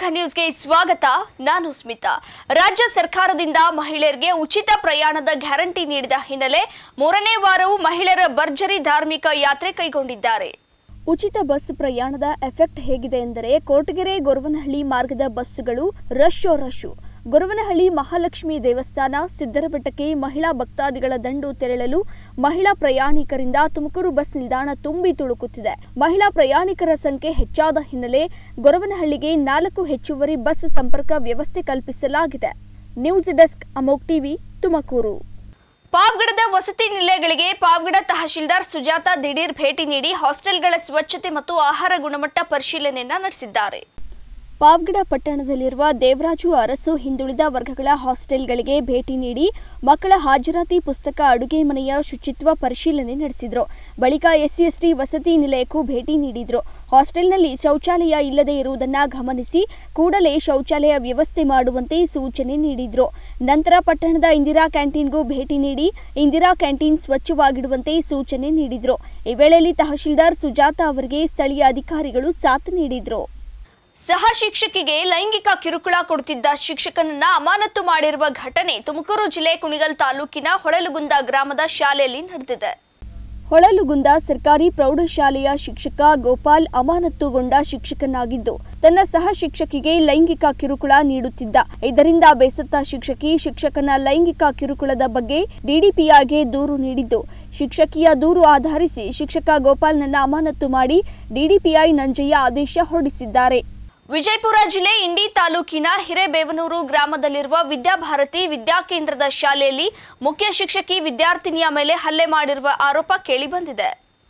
ಪ್ರಮುಖ ನ್ಯೂಸ್ಗೆ ಸ್ವಾಗತ ನಾನು ಸ್ಮಿತಾ ರಾಜ್ಯ ಸರ್ಕಾರದಿಂದ ಮಹಿಳೆಯರಿಗೆ ಉಚಿತ ಪ್ರಯಾಣದ ಗ್ಯಾರಂಟಿ ನೀಡಿದ ಹಿನ್ನೆಲೆ ಮೂರನೇ ವಾರವೂ ಮಹಿಳೆಯರ ಭರ್ಜರಿ ಧಾರ್ಮಿಕ ಯಾತ್ರೆ ಕೈಗೊಂಡಿದ್ದಾರೆ ಉಚಿತ ಬಸ್ ಪ್ರಯಾಣದ ಎಫೆಕ್ಟ್ ಹೇಗಿದೆ ಎಂದರೆ ಕೋಟಗೆರೆ ಗೊರವನಹಳ್ಳಿ ಮಾರ್ಗದ ಬಸ್ಸುಗಳು ರಶ್ ರಶ್ ಗೊರವನಹಳ್ಳಿ ಮಹಾಲಕ್ಷ್ಮಿ ದೇವಸ್ಥಾನ ಸಿದ್ದರಬೆಟ್ಟಕ್ಕೆ ಮಹಿಳಾ ಭಕ್ತಾದಿಗಳ ದಂಡು ತೆರಳಲು ಮಹಿಳಾ ಪ್ರಯಾಣಿಕರಿಂದ ತುಮಕೂರು ಬಸ್ ನಿಲ್ದಾಣ ತುಂಬಿ ತುಳುಕುತ್ತಿದೆ ಮಹಿಳಾ ಪ್ರಯಾಣಿಕರ ಸಂಖ್ಯೆ ಹೆಚ್ಚಾದ ಹಿನ್ನೆಲೆ ಗೊರವನಹಳ್ಳಿಗೆ ನಾಲ್ಕು ಹೆಚ್ಚುವರಿ ಬಸ್ ಸಂಪರ್ಕ ವ್ಯವಸ್ಥೆ ಕಲ್ಪಿಸಲಾಗಿದೆ ನ್ಯೂಸ್ ಡೆಸ್ಕ್ ಅಮೋಕ್ ಟಿವಿ ತುಮಕೂರು ಪಾವಗಡದ ವಸತಿ ನಿಲಯಗಳಿಗೆ ಪಾವಗಡ ತಹಶೀಲ್ದಾರ್ ಸುಜಾತ ದಿಢೀರ್ ಭೇಟಿ ನೀಡಿ ಹಾಸ್ಟೆಲ್ಗಳ ಸ್ವಚ್ಛತೆ ಮತ್ತು ಆಹಾರ ಗುಣಮಟ್ಟ ಪರಿಶೀಲನೆಯನ್ನ ನಡೆಸಿದ್ದಾರೆ ಪಾವಗಡ ಪಟ್ಟಣದಲ್ಲಿರುವ ದೇವರಾಜು ಅರಸು ಹಿಂದುಳಿದ ವರ್ಗಗಳ ಹಾಸ್ಟೆಲ್ಗಳಿಗೆ ಭೇಟಿ ನೀಡಿ ಮಕ್ಕಳ ಹಾಜರಾತಿ ಪುಸ್ತಕ ಅಡುಗೆ ಮನೆಯ ಶುಚಿತ್ವ ಪರಿಶೀಲನೆ ನಡೆಸಿದ್ರು ಬಳಿಕ ಎಸ್ಸಿ ಎಸ್ಟಿ ವಸತಿ ನಿಲಯಕ್ಕೂ ಭೇಟಿ ನೀಡಿದ್ರು ಹಾಸ್ಟೆಲ್ನಲ್ಲಿ ಶೌಚಾಲಯ ಇಲ್ಲದೆ ಇರುವುದನ್ನ ಗಮನಿಸಿ ಕೂಡಲೇ ಶೌಚಾಲಯ ವ್ಯವಸ್ಥೆ ಮಾಡುವಂತೆ ಸೂಚನೆ ನೀಡಿದ್ರು ನಂತರ ಪಟ್ಟಣದ ಇಂದಿರಾ ಕ್ಯಾಂಟೀನ್ಗೂ ಭೇಟಿ ನೀಡಿ ಇಂದಿರಾ ಕ್ಯಾಂಟೀನ್ ಸ್ವಚ್ಛವಾಗಿಡುವಂತೆ ಸೂಚನೆ ನೀಡಿದ್ರು ಈ ವೇಳೆಯಲ್ಲಿ ತಹಶೀಲ್ದಾರ್ ಸುಜಾತ ಅವರಿಗೆ ಸ್ಥಳೀಯ ಅಧಿಕಾರಿಗಳು ಸಾಥ್ ನೀಡಿದ್ರು ಸಹ ಶಿಕ್ಷಕಿಗೆ ಲೈಂಗಿಕ ಕಿರುಕುಳ ಕೊಡುತ್ತಿದ್ದ ಶಿಕ್ಷಕನನ್ನ ಅಮಾನತು ಮಾಡಿರುವ ಘಟನೆ ತುಮಕೂರು ಜಿಲ್ಲೆ ಕುಣಿಗಲ್ ತಾಲೂಕಿನ ಹೊಳಲುಗುಂದ ಗ್ರಾಮದ ಶಾಲೆಯಲ್ಲಿ ನಡೆದಿದೆ ಹೊಳಲುಗುಂದ ಸರ್ಕಾರಿ ಪ್ರೌಢಶಾಲೆಯ ಶಿಕ್ಷಕ ಗೋಪಾಲ್ ಅಮಾನತುಗೊಂಡ ಶಿಕ್ಷಕನಾಗಿದ್ದು ತನ್ನ ಸಹ ಶಿಕ್ಷಕಿಗೆ ಲೈಂಗಿಕ ಕಿರುಕುಳ ನೀಡುತ್ತಿದ್ದ ಇದರಿಂದ ಬೇಸತ್ತ ಶಿಕ್ಷಕಿ ಶಿಕ್ಷಕನ ಲೈಂಗಿಕ ಕಿರುಕುಳದ ಬಗ್ಗೆ ಡಿಡಿಪಿಐಗೆ ದೂರು ನೀಡಿದ್ದು ಶಿಕ್ಷಕಿಯ ದೂರು ಆಧರಿಸಿ ಶಿಕ್ಷಕ ಗೋಪಾಲ್ನನ್ನ ಅಮಾನತು ಮಾಡಿ ಡಿಡಿಪಿಐ ನಂಜಯ್ಯ ಆದೇಶ ಹೊರಡಿಸಿದ್ದಾರೆ ವಿಜಯಪುರ ಜಿಲ್ಲೆ ಇಂಡಿ ತಾಲೂಕಿನ ಹಿರೇಬೇವನೂರು ಗ್ರಾಮದಲ್ಲಿರುವ ವಿದ್ಯಾಭಾರತಿ ವಿದ್ಯಾಕೇಂದ್ರದ ಶಾಲೆಯಲ್ಲಿ ಮುಖ್ಯ ಶಿಕ್ಷಕಿ ವಿದ್ಯಾರ್ಥಿನಿಯ ಮೇಲೆ ಹಲ್ಲೆ ಮಾಡಿರುವ ಆರೋಪ ಕೇಳಿಬಂದಿದೆ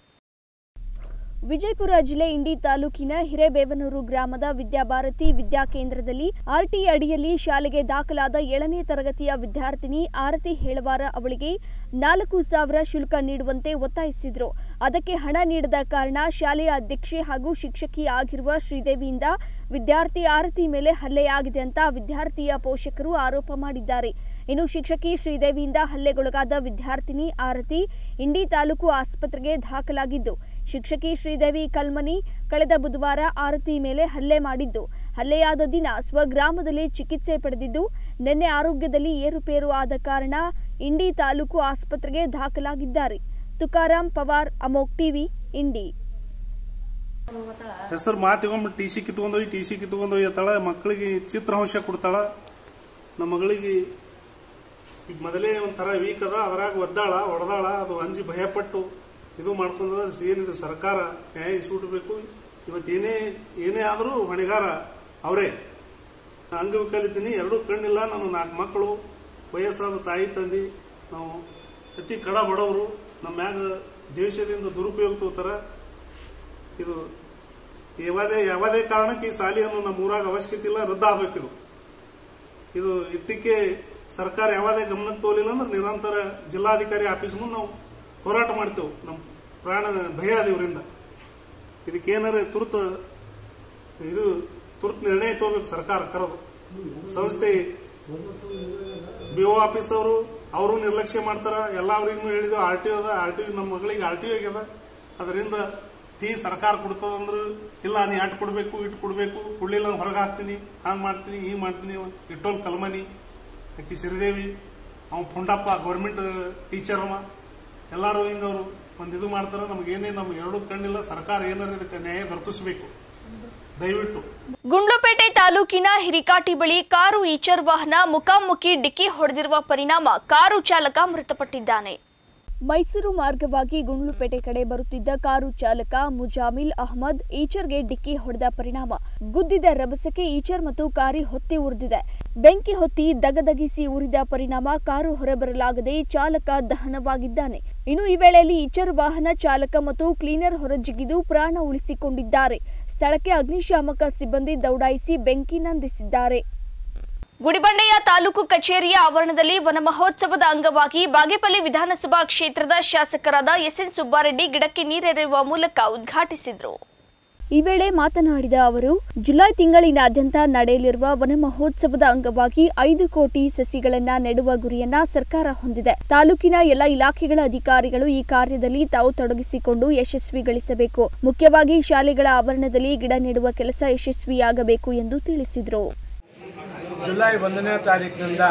ವಿಜಯಪುರ ಜಿಲ್ಲೆ ಇಂಡಿ ತಾಲೂಕಿನ ಹಿರೇಬೇವನೂರು ಗ್ರಾಮದ ವಿದ್ಯಾಭಾರತಿ ವಿದ್ಯಾಕೇಂದ್ರದಲ್ಲಿ ಆರ್ಟಿ ಅಡಿಯಲ್ಲಿ ಶಾಲೆಗೆ ದಾಖಲಾದ ಏಳನೇ ತರಗತಿಯ ವಿದ್ಯಾರ್ಥಿನಿ ಆರತಿ ಹೇಳವಾರ ಅವಳಿಗೆ ನಾಲ್ಕು ಸಾವಿರ ಶುಲ್ಕ ನೀಡುವಂತೆ ಒತ್ತಾಯಿಸಿದ್ರು ಅದಕ್ಕೆ ಹಣ ನೀಡದ ಕಾರಣ ಶಾಲೆಯ ಅಧ್ಯಕ್ಷೆ ಹಾಗೂ ಶಿಕ್ಷಕಿ ಆಗಿರುವ ಶ್ರೀದೇವಿಯಿಂದ ವಿದ್ಯಾರ್ಥಿ ಆರತಿ ಮೇಲೆ ಹಲ್ಲೆಯಾಗಿದೆ ಅಂತ ವಿದ್ಯಾರ್ಥಿಯ ಪೋಷಕರು ಆರೋಪ ಮಾಡಿದ್ದಾರೆ ಇನ್ನು ಶಿಕ್ಷಕಿ ಶ್ರೀದೇವಿಯಿಂದ ಹಲ್ಲೆಗೊಳಗಾದ ವಿದ್ಯಾರ್ಥಿನಿ ಆರತಿ ಇಂಡಿ ತಾಲೂಕು ಆಸ್ಪತ್ರೆಗೆ ದಾಖಲಾಗಿದ್ದು ಶಿಕ್ಷಕಿ ಶ್ರೀದೇವಿ ಕಲ್ಮನಿ ಕಳೆದ ಬುಧವಾರ ಆರತಿ ಮೇಲೆ ಹಲ್ಲೆ ಮಾಡಿದ್ದು ಹಲ್ಲೆಯಾದ ದಿನ ಸ್ವಗ್ರಾಮದಲ್ಲಿ ಚಿಕಿತ್ಸೆ ಪಡೆದಿದ್ದು ನಿನ್ನೆ ಆರೋಗ್ಯದಲ್ಲಿ ಏರುಪೇರು ಆದ ಕಾರಣ ಇಂಡಿ ತಾಲೂಕು ಆಸ್ಪತ್ರೆಗೆ ದಾಖಲಾಗಿದ್ದಾರೆ ತುಕಾರಾಂ ಪವಾರ್ ಅಮೋಕ್ ಟಿವಿ ಇಂಡಿ ಹೆಸರು ಮಾತಿಗೊಮ್ಮೆ ಟಿ ಸಿ ಕಿತ್ಕೊಂಡೋಗಿ ಟಿ ಸಿ ಕಿತ್ಕೊಂಡೋಗಿ ಅತ್ತಾಳ ಮಕ್ಕಳಿಗೆ ಚಿತ್ರವಂಶ ಕೊಡ್ತಾಳ ನಮ್ಮ ಮಗಳಿಗೆ ಈಗ ಮೊದಲೇ ಒಂಥರ ವೀಕ್ ಅದ ಅದ್ರಾಗ ಒದ್ದಾಳ ಹೊಡೆದಾಳ ಅದು ಅಂಜಿ ಭಯಪಟ್ಟು ಇದು ಮಾಡ್ಕೊಂಡ ಏನಿದೆ ಸರ್ಕಾರ ನ್ಯಾಯ ಸೂಟಬೇಕು ಇವತ್ತು ಏನೇ ಏನೇ ಆದರೂ ಹೊಣೆಗಾರ ಅವರೇ ಅಂಗವಿಕಲಿದ್ದೀನಿ ಎರಡೂ ಕಣ್ಣಿಲ್ಲ ನಾನು ನಾಲ್ಕು ಮಕ್ಕಳು ವಯಸ್ಸಾದ ತಾಯಿ ತಂದೆ ನಾವು ಅತಿ ಕಡ ಬಡವರು ನಮ್ಮ ಮ್ಯಾಗ ದೇಶದಿಂದ ದುರುಪಯೋಗ ತಗೋತಾರ ಇದು ಯಾವುದೇ ಯಾವುದೇ ಕಾರಣಕ್ಕೆ ಈ ಸಾಲಿಯನ್ನು ನಮ್ಮ ಊರಾಗ ಅವಶ್ಯಕತೆ ಇಲ್ಲ ರದ್ದು ಆಗ್ಬೇಕಿದು ಇದು ಇಟ್ಟಕ್ಕೆ ಸರ್ಕಾರ ಯಾವುದೇ ಗಮನ ತೋಲಿಲ್ಲ ಅಂದ್ರೆ ನಿರಂತರ ಜಿಲ್ಲಾಧಿಕಾರಿ ಆಫೀಸ್ ಮುಂದೆ ನಾವು ಹೋರಾಟ ಮಾಡ್ತೇವೆ ನಮ್ಮ ಪ್ರಾಣ ಭಯ ಅದ ಇವರಿಂದ ಇದಕ್ಕೇನಾರ ತುರ್ತು ಇದು ತುರ್ತು ನಿರ್ಣಯ ತಗೋಬೇಕು ಸರ್ಕಾರ ಕರೆದು ಸಂಸ್ಥೆ ಬಿ ಒ ಆಫೀಸ್ ಅವರು ಅವರು ನಿರ್ಲಕ್ಷ್ಯ ಮಾಡ್ತಾರ ಎಲ್ಲ ಅವ್ರಿಗೂ ಹೇಳಿದ್ವಿ ಆರ್ ಟಿ ಅದ ಆರ್ ಟಿ ನಮ್ಮ ಮಗಳಿಗೆ ಆರ್ ಟಿ ಆಗ್ಯದ ಅದರಿಂದ ಫೀ ಸರ್ಕಾರ ಕೊಡ್ತದಂದ್ರು ಇಲ್ಲ ನೀ ಅಟ್ ಕೊಡ್ಬೇಕು ಇಟ್ ಕೊಡ್ಬೇಕು ಕೊಡ್ಲಿಲ್ಲ ಹೊರಗೆ ಹಾಕ್ತೀನಿ ಹಂಗ್ ಮಾಡ್ತೀನಿ ಹಿಂಗ್ ಮಾಡ್ತೀನಿ ಇಟ್ಟೋಲ್ ಕಲ್ಮನಿ ಆಕಿ ಸಿರಿದೇವಿ ಅವ ಪುಂಡಪ್ಪ ಗೌರ್ಮೆಂಟ್ ಟೀಚರ್ ಅವ ಎಲ್ಲಾರು ಹಿಂಗ ಅವರು ಒಂದ್ ಇದು ಮಾಡ್ತಾರ ನಮ್ಗೆ ಏನೇ ನಮ್ಗೆ ಎರಡು ಕಣ್ಣಿಲ್ಲ ಸರ್ಕಾರ ಏನಾರ ಇದಕ್ಕೆ ನ್ಯಾಯ ದೊರಕಿಸ್ಬೇಕು ದಯವಿಟ್ಟು ಗುಂಡ್ಲುಪೇಟೆ ತಾಲೂಕಿನ ಹಿರಿಕಾಟಿ ಬಳಿ ಕಾರು ಈಚರ್ ವಾಹನ ಮುಖಾಮುಖಿ ಡಿಕ್ಕಿ ಹೊಡೆದಿರುವ ಪರಿಣಾಮ ಕಾರು ಚಾಲಕ ಮೃತಪಟ್ಟಿದ್ದಾನೆ ಮೈಸೂರು ಮಾರ್ಗವಾಗಿ ಗುಂಡ್ಲುಪೇಟೆ ಕಡೆ ಬರುತ್ತಿದ್ದ ಕಾರು ಚಾಲಕ ಮುಜಾಮಿಲ್ ಅಹಮದ್ ಈಚರ್ಗೆ ಡಿಕ್ಕಿ ಹೊಡೆದ ಪರಿಣಾಮ ಗುದ್ದಿದ ರಭಸಕ್ಕೆ ಈಚರ್ ಮತ್ತು ಕಾರಿ ಹೊತ್ತಿ ಉರಿದಿದೆ ಬೆಂಕಿ ಹೊತ್ತಿ ದಗದಗಿಸಿ ಉರಿದ ಪರಿಣಾಮ ಕಾರು ಹೊರಬರಲಾಗದೆ ಚಾಲಕ ದಹನವಾಗಿದ್ದಾನೆ ಇನ್ನು ಈ ವೇಳೆಯಲ್ಲಿ ಈಚರ್ ವಾಹನ ಚಾಲಕ ಮತ್ತು ಕ್ಲೀನರ್ ಹೊರಜಿಗಿದು ಪ್ರಾಣ ಉಳಿಸಿಕೊಂಡಿದ್ದಾರೆ ಸ್ಥಳಕ್ಕೆ ಅಗ್ನಿಶಾಮಕ ಸಿಬ್ಬಂದಿ ದೌಡಾಯಿಸಿ ಬೆಂಕಿ ನಂದಿಸಿದ್ದಾರೆ ಗುಡಿಬಂಡೆಯ ತಾಲೂಕು ಕಚೇರಿಯ ಆವರಣದಲ್ಲಿ ವನ ಮಹೋತ್ಸವದ ಅಂಗವಾಗಿ ಬಾಗೇಪಲ್ಲಿ ವಿಧಾನಸಭಾ ಕ್ಷೇತ್ರದ ಶಾಸಕರಾದ ಎಸ್ಎನ್ ಸುಬ್ಬಾರೆಡ್ಡಿ ಗಿಡಕ್ಕೆ ನೀರೆರೆಯುವ ಮೂಲಕ ಉದ್ಘಾಟಿಸಿದರು ಈ ವೇಳೆ ಮಾತನಾಡಿದ ಅವರು ಜುಲೈ ತಿಂಗಳಿನಾದ್ಯಂತ ನಡೆಯಲಿರುವ ವನ ಮಹೋತ್ಸವದ ಅಂಗವಾಗಿ ಐದು ಕೋಟಿ ಸಸಿಗಳನ್ನ ನೆಡುವ ಗುರಿಯನ್ನ ಸರ್ಕಾರ ಹೊಂದಿದೆ ತಾಲೂಕಿನ ಎಲ್ಲ ಇಲಾಖೆಗಳ ಅಧಿಕಾರಿಗಳು ಈ ಕಾರ್ಯದಲ್ಲಿ ತಾವು ತೊಡಗಿಸಿಕೊಂಡು ಯಶಸ್ವಿಗೊಳಿಸಬೇಕು ಮುಖ್ಯವಾಗಿ ಶಾಲೆಗಳ ಆವರಣದಲ್ಲಿ ಗಿಡ ನೆಡುವ ಕೆಲಸ ಯಶಸ್ವಿಯಾಗಬೇಕು ಎಂದು ತಿಳಿಸಿದರು ಜುಲೈ ಒಂದನೇ ತಾರೀಕಿನಿಂದ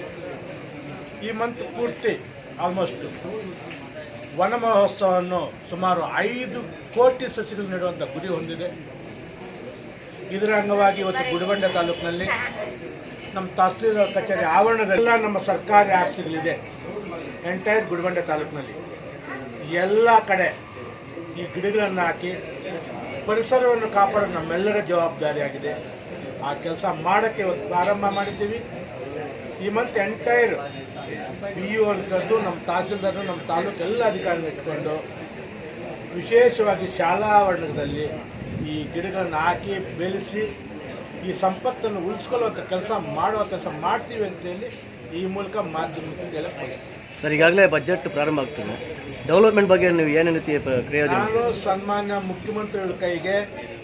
ಈ ಮಂತ್ ಪೂರ್ತಿ ಆಲ್ಮೋಸ್ಟ್ ವನ ಮಹೋತ್ಸವವನ್ನು ಸುಮಾರು ಐದು ಕೋಟಿ ಸಸಿಗಳು ನೆಡುವಂಥ ಗುರಿ ಹೊಂದಿದೆ ಇದರ ಅಂಗವಾಗಿ ಇವತ್ತು ಗುಡಿಬಂಡೆ ತಾಲೂಕಿನಲ್ಲಿ ನಮ್ಮ ತಹಸೀಲ್ದಾರ್ ಕಚೇರಿ ಆವರಣದಲ್ಲ ನಮ್ಮ ಸರ್ಕಾರಿ ಆಸ್ತಿಗಳಿದೆ ಎಂಟೈರ್ ಗುಡಿಬಂಡೆ ತಾಲೂಕಿನಲ್ಲಿ ಎಲ್ಲ ಕಡೆ ಈ ಗಿಡಗಳನ್ನು ಹಾಕಿ ಪರಿಸರವನ್ನು ಕಾಪಾಡೋದು ನಮ್ಮೆಲ್ಲರ ಜವಾಬ್ದಾರಿಯಾಗಿದೆ ಆ ಕೆಲಸ ಮಾಡೋಕ್ಕೆ ಇವತ್ತು ಪ್ರಾರಂಭ ಮಾಡಿದ್ದೀವಿ ಈ ಮಂತ್ ಎಂಟೈರ್ ಬಿ ಯು ಕರೆದು ನಮ್ಮ ತಹಸೀಲ್ದಾರ್ ನಮ್ಮ ತಾಲೂಕು ಎಲ್ಲ ಅಧಿಕಾರಿಗಳು ಇಟ್ಕೊಂಡು ವಿಶೇಷವಾಗಿ ಶಾಲಾ ಆವರಣದಲ್ಲಿ ಈ ಗಿಡಗಳನ್ನು ಹಾಕಿ ಬೆಳೆಸಿ ಈ ಸಂಪತ್ತನ್ನು ಉಳಿಸ್ಕೊಳ್ಳುವಂಥ ಕೆಲಸ ಮಾಡುವ ಕೆಲಸ ಮಾಡ್ತೀವಿ ಅಂತೇಳಿ ಈ ಮೂಲಕ ಮಾಧ್ಯಮಕ್ಕೆ ಎಲ್ಲ ಕಳಿಸ್ತೀವಿ ಸರ್ ಈಗಾಗಲೇ ಬಜೆಟ್ ಪ್ರಾರಂಭ ಆಗ್ತದೆ ಡೆವಲಪ್ಮೆಂಟ್ ಬಗ್ಗೆ ನೀವು ಏನೇನು ರೀತಿಯ ಪ- ಕ್ರಿಯೆ ಯೋಜನೆ ನಾನು ಸನ್ಮಾನ್ಯ ಮುಖ್ಯಮಂತ್ರಿಗಳ ಕೈಗೆ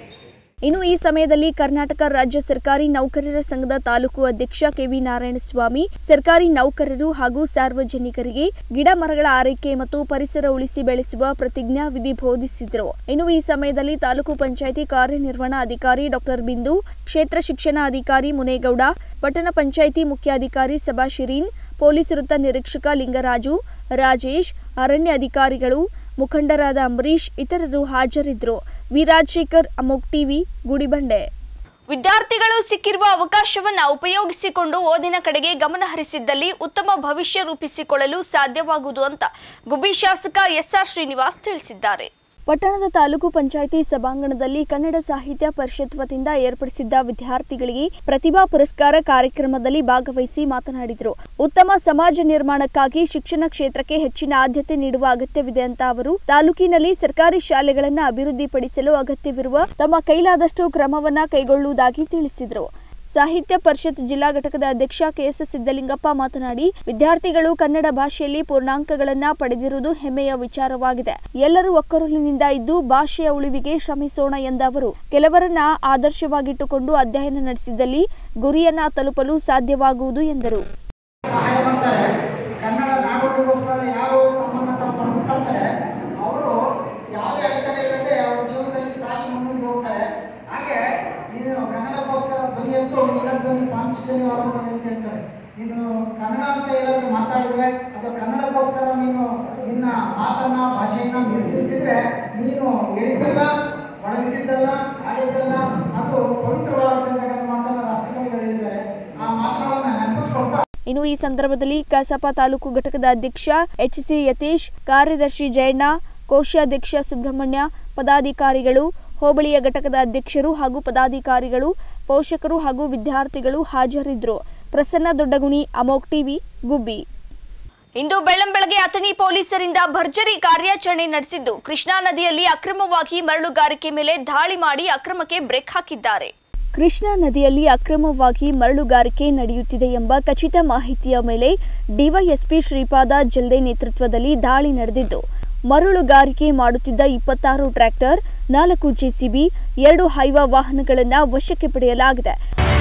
ಇನ್ನು ಈ ಸಮಯದಲ್ಲಿ ಕರ್ನಾಟಕ ರಾಜ್ಯ ಸರ್ಕಾರಿ ನೌಕರರ ಸಂಘದ ತಾಲೂಕು ಅಧ್ಯಕ್ಷ ಕೆವಿ ನಾರಾಯಣಸ್ವಾಮಿ ಸರ್ಕಾರಿ ನೌಕರರು ಹಾಗೂ ಸಾರ್ವಜನಿಕರಿಗೆ ಗಿಡ ಮರಗಳ ಆರೈಕೆ ಮತ್ತು ಪರಿಸರ ಉಳಿಸಿ ಬೆಳೆಸುವ ಪ್ರತಿಜ್ಞಾ ವಿಧಿ ಬೋಧಿಸಿದರು ಇನ್ನು ಈ ಸಮಯದಲ್ಲಿ ತಾಲೂಕು ಪಂಚಾಯಿತಿ ಕಾರ್ಯನಿರ್ವಹಣಾ ಅಧಿಕಾರಿ ಡಾಕ್ಟರ್ ಬಿಂದು ಕ್ಷೇತ್ರ ಶಿಕ್ಷಣ ಅಧಿಕಾರಿ ಮುನೇಗೌಡ ಪಟ್ಟಣ ಪಂಚಾಯಿತಿ ಮುಖ್ಯಾಧಿಕಾರಿ ಸಭಾ ಶಿರೀನ್ ಪೊಲೀಸ್ ವೃತ್ತ ನಿರೀಕ್ಷಕ ಲಿಂಗರಾಜು ರಾಜೇಶ್ ಅರಣ್ಯ ಅಧಿಕಾರಿಗಳು ಮುಖಂಡರಾದ ಅಂಬರೀಶ್ ಇತರರು ಹಾಜರಿದ್ದರು ವಿರಾಜಶೇಖರ್ ಅಮೋಕ್ ಟಿವಿ ಗುಡಿಬಂಡೆ ವಿದ್ಯಾರ್ಥಿಗಳು ಸಿಕ್ಕಿರುವ ಅವಕಾಶವನ್ನ ಉಪಯೋಗಿಸಿಕೊಂಡು ಓದಿನ ಕಡೆಗೆ ಗಮನ ಹರಿಸಿದ್ದಲ್ಲಿ ಉತ್ತಮ ಭವಿಷ್ಯ ರೂಪಿಸಿಕೊಳ್ಳಲು ಸಾಧ್ಯವಾಗುವುದು ಅಂತ ಗುಬ್ಬಿ ಶಾಸಕ ಎಸ್ಆರ್ ಶ್ರೀನಿವಾಸ್ ತಿಳಿಸಿದ್ದಾರೆ ಪಟ್ಟಣದ ತಾಲೂಕು ಪಂಚಾಯಿತಿ ಸಭಾಂಗಣದಲ್ಲಿ ಕನ್ನಡ ಸಾಹಿತ್ಯ ಪರಿಷತ್ ವತಿಯಿಂದ ಏರ್ಪಡಿಸಿದ್ದ ವಿದ್ಯಾರ್ಥಿಗಳಿಗೆ ಪ್ರತಿಭಾ ಪುರಸ್ಕಾರ ಕಾರ್ಯಕ್ರಮದಲ್ಲಿ ಭಾಗವಹಿಸಿ ಮಾತನಾಡಿದರು ಉತ್ತಮ ಸಮಾಜ ನಿರ್ಮಾಣಕ್ಕಾಗಿ ಶಿಕ್ಷಣ ಕ್ಷೇತ್ರಕ್ಕೆ ಹೆಚ್ಚಿನ ಆದ್ಯತೆ ನೀಡುವ ಅಗತ್ಯವಿದೆ ಅಂತ ಅವರು ತಾಲೂಕಿನಲ್ಲಿ ಸರ್ಕಾರಿ ಶಾಲೆಗಳನ್ನು ಅಭಿವೃದ್ಧಿಪಡಿಸಲು ಅಗತ್ಯವಿರುವ ತಮ್ಮ ಕೈಲಾದಷ್ಟು ಕ್ರಮವನ್ನ ಕೈಗೊಳ್ಳುವುದಾಗಿ ತಿಳಿಸಿದರು ಸಾಹಿತ್ಯ ಪರಿಷತ್ ಜಿಲ್ಲಾ ಘಟಕದ ಅಧ್ಯಕ್ಷ ಕೆಎಸ್ ಸಿದ್ದಲಿಂಗಪ್ಪ ಮಾತನಾಡಿ ವಿದ್ಯಾರ್ಥಿಗಳು ಕನ್ನಡ ಭಾಷೆಯಲ್ಲಿ ಪೂರ್ಣಾಂಕಗಳನ್ನ ಪಡೆದಿರುವುದು ಹೆಮ್ಮೆಯ ವಿಚಾರವಾಗಿದೆ ಎಲ್ಲರೂ ಒಕ್ಕರಲಿನಿಂದ ಇದ್ದು ಭಾಷೆಯ ಉಳಿವಿಗೆ ಶ್ರಮಿಸೋಣ ಎಂದ ಅವರು ಕೆಲವರನ್ನ ಆದರ್ಶವಾಗಿಟ್ಟುಕೊಂಡು ಅಧ್ಯಯನ ನಡೆಸಿದಲ್ಲಿ ಗುರಿಯನ್ನ ತಲುಪಲು ಸಾಧ್ಯವಾಗುವುದು ಎಂದರು ಸಹಾಯ ಮಾಡ್ತಾರೆ ಕನ್ನಡ ನಾಡುಗಳಿಗೋಸ್ಕರ ಯಾರು ತಮ್ಮನ್ನು ತಾವು ತೊಡಗಿಸ್ಕೊಳ್ತಾರೆ ಅವರು ಯಾವುದೇ ಅಡೆತಡೆ ಇಲ್ಲದೆ ಅವ್ರ ಜೀವನದಲ್ಲಿ ಸಾಗಿ ಮುಂದೆ ಹೋಗ್ತಾರೆ ಹಾಗೆ ನೀನು ಕನ್ನಡಕ್ಕೋಸ್ಕರ ಧ್ವನಿ ಅಂತೂ ನಿನ್ನ ಧ್ವನಿ ಪಾಂಚಜನ್ಯವಾಗುತ್ತದೆ ಅಂತ ಹೇಳ್ತಾರೆ ನೀನು ಕನ್ನಡ ಅಂತ ಏನಾದರೂ ಮಾತಾಡಿದ್ರೆ ಅಥವಾ ಕನ್ನಡಕ್ಕೋಸ್ಕರ ನೀನು ನಿನ್ನ ಮಾತನ್ನ ಭಾಷೆಯನ್ನ ನೀವು ತಿಳಿಸಿದ್ರೆ ನೀನು ಹೇಳಿದ್ದಲ್ಲ ಒಳಗಿಸಿದ್ದಲ್ಲ ಆಡಿದ್ದಲ್ಲ ಅದು ಪವಿತ್ರವಾಗುತ್ತೆ ಅಂತ ಮಾತನ್ನ ರಾಷ್ಟ್ರಕವಿಗಳು ಹೇಳಿದ್ದಾರೆ ಆ ಮಾತುಗಳನ್ನ ನೆನಪಿಸ್ಕೊಳ್ತಾ ಇನ್ನು ಈ ಸಂದರ್ಭದಲ್ಲಿ ಕಸಾಪ ತಾಲೂಕು ಘಟಕದ ಅಧ್ಯಕ್ಷ ಎಚ್ ಸಿ ಯತೀಶ್ ಕಾರ್ಯದರ್ಶಿ ಜಯಣ್ಣ ಕೋಶಾಧ್ಯಕ್ಷ ಸುಬ್ರಹ್ಮಣ್ಯ ಪದಾಧಿಕಾರಿಗಳು ಹೋಬಳಿಯ ಘಟಕದ ಅಧ್ಯಕ್ಷರು ಹಾಗೂ ಪದಾಧಿಕಾರಿಗಳು ಪೋಷಕರು ಹಾಗೂ ವಿದ್ಯಾರ್ಥಿಗಳು ಹಾಜರಿದ್ದರು ಪ್ರಸನ್ನ ದೊಡ್ಡಗುಣಿ ಅಮೋಕ್ ಟಿವಿ ಗುಬ್ಬಿ ಇಂದು ಬೆಳ್ಳಂಬೆಳಗ್ಗೆ ಅಥಣಿ ಪೊಲೀಸರಿಂದ ಭರ್ಜರಿ ಕಾರ್ಯಾಚರಣೆ ನಡೆಸಿದ್ದು ಕೃಷ್ಣಾ ನದಿಯಲ್ಲಿ ಅಕ್ರಮವಾಗಿ ಮರಳುಗಾರಿಕೆ ಮೇಲೆ ದಾಳಿ ಮಾಡಿ ಅಕ್ರಮಕ್ಕೆ ಬ್ರೇಕ್ ಹಾಕಿದ್ದಾರೆ ಕೃಷ್ಣಾ ನದಿಯಲ್ಲಿ ಅಕ್ರಮವಾಗಿ ಮರಳುಗಾರಿಕೆ ನಡೆಯುತ್ತಿದೆ ಎಂಬ ಖಚಿತ ಮಾಹಿತಿಯ ಮೇಲೆ ಡಿವೈಎಸ್ಪಿ ಶ್ರೀಪಾದ ಜಲ್ದೆ ನೇತೃತ್ವದಲ್ಲಿ ದಾಳಿ ನಡೆದಿದ್ದು ಮರಳುಗಾರಿಕೆ ಮಾಡುತ್ತಿದ್ದ ಇಪ್ಪತ್ತಾರು ಟ್ರ್ಯಾಕ್ಟರ್ ನಾಲ್ಕು ಜೆಸಿಬಿ ಎರಡು ಹೈವಾ ವಾಹನಗಳನ್ನು ವಶಕ್ಕೆ ಪಡೆಯಲಾಗಿದೆ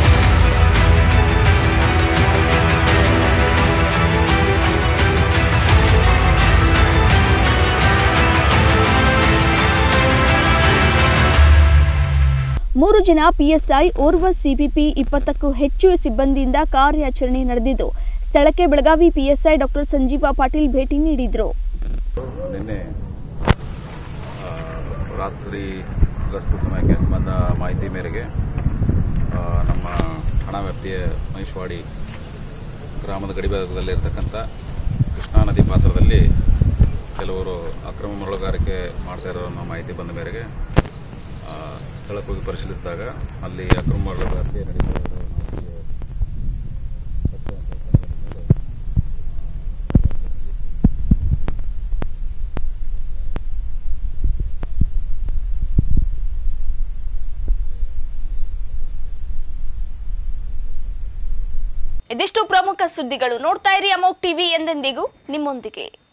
ಮೂರು ಜನ ಪಿಎಸ್ಐ ಓರ್ವ ಸಿಪಿಪಿ ಇಪ್ಪತ್ತಕ್ಕೂ ಹೆಚ್ಚು ಸಿಬ್ಬಂದಿಯಿಂದ ಕಾರ್ಯಾಚರಣೆ ನಡೆದಿದ್ದು ಸ್ಥಳಕ್ಕೆ ಬೆಳಗಾವಿ ಪಿಎಸ್ಐ ಡಾಕ್ಟರ್ ಸಂಜೀವ ಪಾಟೀಲ್ ಭೇಟಿ ನೀಡಿದ್ರು ನಿನ್ನೆ ಆ, ರಾತ್ರಿ ಗಸ್ತು ಸಮಯಕ್ಕೆ ಬಂದ ಮಾಹಿತಿ ಮೇರೆಗೆ ಆ, ನಮ್ಮ ಹಣ ವ್ಯಾಪ್ತಿಯ ಮಹೇಶ್ವಾಡಿ ಗ್ರಾಮದ ಗಡಿಭಾಗದಲ್ಲಿರ್ತಕ್ಕಂಥ ಕೃಷ್ಣಾ ನದಿ ಪಾತ್ರದಲ್ಲಿ ಕೆಲವರು ಅಕ್ರಮ ಮರಳುಗಾರಿಕೆ ಮಾಡ್ತಾ ಇರೋ ಅನ್ನೋ ಮಾಹಿತಿ ಬಂದ ಮೇರೆಗೆ ಆ, ಸ್ಥಳಕ್ಕೆ ಹೋಗಿ ಪರಿಶೀಲಿಸಿದಾಗ ಅಲ್ಲಿ ಅಕ್ರಮ ಮರಳುಗಾರಿಕೆ ನಡೀತಾ ಇರೋ ಮಾಹಿತಿಗೆ ಪತ್ತೆ ಅಂತ ಕಂಡುಬಂದ ಮೇಲೆ ಇದಿಷ್ಟು ಪ್ರಮುಖ ಸುದ್ದಿಗಳು ನೋಡ್ತಾ ಇರಿ ಅಮೋಕ್ ಟಿವಿ ಎಂದೆಂದಿಗೂ ನಿಮ್ಮೊಂದಿಗೆ